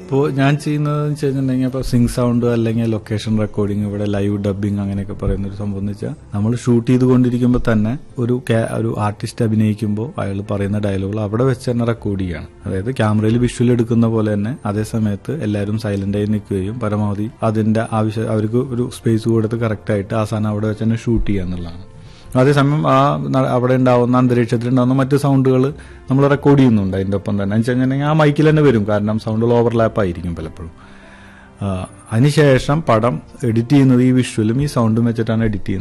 ഇപ്പോൾ ഞാൻ ചെയ്യുന്നത് വെച്ച് കഴിഞ്ഞിട്ടുണ്ടെങ്കിൽ ഇപ്പോൾ സിങ് സൗണ്ട് അല്ലെങ്കിൽ ലൊക്കേഷൻ റെക്കോർഡിംഗ് ഇവിടെ ലൈവ് ഡബിങ് അങ്ങനെയൊക്കെ പറയുന്ന ഒരു സംഭവം എന്ന് വെച്ചാൽ നമ്മൾ ഷൂട്ട് ചെയ്തുകൊണ്ടിരിക്കുമ്പോൾ തന്നെ ഒരു ക്യാ- ഒരു ആർട്ടിസ്റ്റ് അഭിനയിക്കുമ്പോൾ അയാൾ പറയുന്ന ഡയലോഗുകൾ അവിടെ വെച്ച് തന്നെ റെക്കോർഡ് ചെയ്യാണ് അതായത് ക്യാമറയിൽ വിഷ്വൽ എടുക്കുന്ന പോലെ തന്നെ അതേ സമയത്ത് എല്ലാവരും സൈലന്റ് ആയി നിൽക്കുകയും പരമാവധി അതിന്റെ ആവശ്യം അവർക്ക് ഒരു സ്പേസ് കൊടുത്ത് കറക്റ്റ് ആയിട്ട് അവസാനം അവിടെ വെച്ച് തന്നെ ഷൂട്ട് ചെയ്യുക എന്നുള്ളതാണ് അതേസമയം ആ ന- അവിടെ ഉണ്ടാവുന്ന അന്തരീക്ഷത്തിൽ ഉണ്ടാവുന്ന മറ്റ് സൗണ്ടുകൾ നമ്മൾ റെക്കോർഡ് ചെയ്യുന്നുണ്ട് അതിന്റെ ഒപ്പം തന്നെ എന്ന് വെച്ച് കഴിഞ്ഞിട്ടുണ്ടെങ്കിൽ ആ മൈക്കിൽ തന്നെ വരും കാരണം സൗണ്ടുകൾ ഓവർലാപ്പ് ആയിരിക്കും പലപ്പോഴും ആ, അതിനുശേഷം പടം എഡിറ്റ് ചെയ്യുന്നത് ഈ വിഷ്വലും ഈ സൗണ്ടും വെച്ചിട്ടാണ് എഡിറ്റ് ചെയ്യുന്നത്